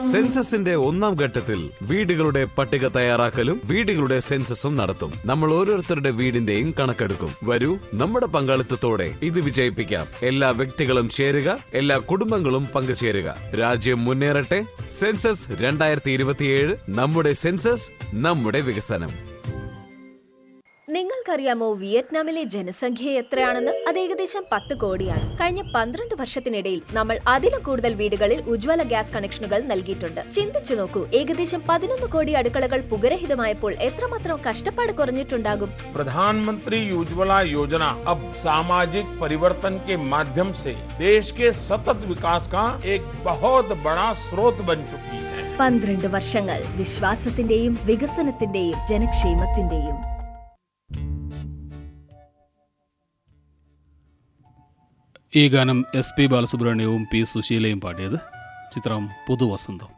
സെൻസസിന്റെ ഒന്നാം ഘട്ടത്തിൽ വീടുകളുടെ പട്ടിക തയ്യാറാക്കലും വീടുകളുടെ സെൻസസും നടത്തും നമ്മൾ ഓരോരുത്തരുടെ വീടിന്റെയും കണക്കെടുക്കും വരൂ നമ്മുടെ പങ്കാളിത്തത്തോടെ ഇത് വിജയിപ്പിക്കാം എല്ലാ വ്യക്തികളും ചേരുക എല്ലാ കുടുംബങ്ങളും പങ്കുചേരുക രാജ്യം മുന്നേറട്ടെ സെൻസസ് രണ്ടായിരത്തി ഇരുപത്തിയേഴ് നമ്മുടെ സെൻസസ് നമ്മുടെ വികസനം നിങ്ങൾക്കറിയാമോ വിയറ്റ്നാമിലെ ജനസംഖ്യ എത്രയാണെന്ന് അത് ഏകദേശം പത്ത് കോടിയാണ് കഴിഞ്ഞ പന്ത്രണ്ട് വർഷത്തിനിടയിൽ നമ്മൾ അതിലും കൂടുതൽ വീടുകളിൽ ഉജ്ജ്വല ഗ്യാസ് കണക്ഷനുകൾ നൽകിയിട്ടുണ്ട് ചിന്തിച്ചു നോക്കൂ ഏകദേശം പതിനൊന്ന് കോടി അടുക്കളകൾ പുകരഹിതമായപ്പോൾ എത്രമാത്രം കഷ്ടപ്പാട് കുറഞ്ഞിട്ടുണ്ടാകും प्रधानमंत्री उज्ज्वला योजना अब सामाजिक परिवर्तन के माध्यम से देश के सतत विकास का एक बहुत बड़ा स्रोत बन चुकी है പന്ത്രണ്ട് വർഷങ്ങൾ വിശ്വാസത്തിന്റെയും വികസനത്തിന്റെയും ജനക്ഷേമത്തിന്റെയും ഈ ഗാനം എസ് പി ബാലസുബ്രഹ്മണ്യവും പി സുശീലയും പാടിയത് ചിത്രം പുതുവസന്തം